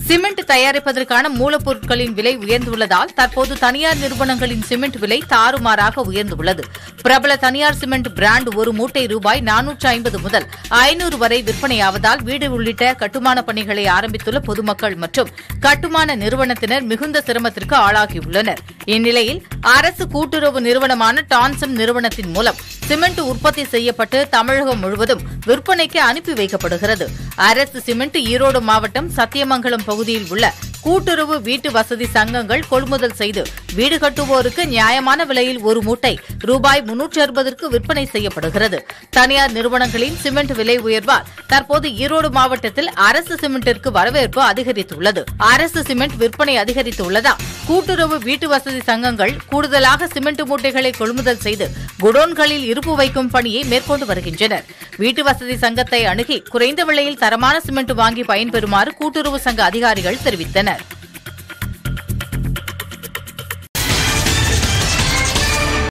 cement தயாரிப்பதற்கான மூலப்பொருட்களின் விலை உயர்ந்துள்ளதால் தற்போது தனியார் நிறுவனங்களின் சிமெண்ட் விலை தாறுமாறாக உயர்ந்துள்ளது பிரபல தனியார் சிமெண்ட் பிராண்ட் ஒரு மூட்டை ரூபாய் நானூற்று ஐம்பது முதல் ஐநூறு வரை விற்பனையாவதால் வீடு உள்ளிட்ட கட்டுமான பணிகளை ஆரம்பித்துள்ள பொதுமக்கள் மற்றும் கட்டுமான நிறுவனத்தினர் மிகுந்த சிரமத்திற்கு ஆளாகியுள்ளனர் இந்நிலையில் அரசு கூட்டுறவு நிறுவனமான டான்சம் நிறுவனத்தின் மூலம் சிமெண்ட் உற்பத்தி செய்யப்பட்டு தமிழகம் முழுவதும் விற்பனைக்கு அனுப்பி வைக்கப்படுகிறது அரசு சிமெண்ட் ஈரோடு மாவட்டம் சத்தியமங்கலம் பகுதியில் உள்ள கூட்டுறவு வீட்டு வசதி சங்கங்கள் கொள்முதல் செய்து வீடு கட்டுவோருக்கு நியாயமான விலையில் ஒரு மூட்டை ரூபாய் முன்னூற்று அறுபதற்கு விற்பனை செய்யப்படுகிறது தனியார் நிறுவனங்களின் சிமெண்ட் விலை உயர்வால் தற்போது ஈரோடு மாவட்டத்தில் அரசு சிமெண்டிற்கு வரவேற்பு அதிகரித்துள்ளது அரசு சிமெண்ட் விற்பனை அதிகரித்துள்ளதால் கூட்டுறவு வீட்டு வசதி சங்கங்கள் கூடுதலாக சிமெண்ட் மூட்டைகளை கொள்முதல் செய்து குடோன்களில் இருப்பு வைக்கும் பணியை மேற்கொண்டு வருகின்றனர் வீட்டு வசதி சங்கத்தை அணுகி குறைந்த விலையில் தரமான சிமெண்ட் வாங்கி பயன்பெறுமாறு கூட்டுறவு சங்க அதிகாரிகள் தெரிவித்தனர்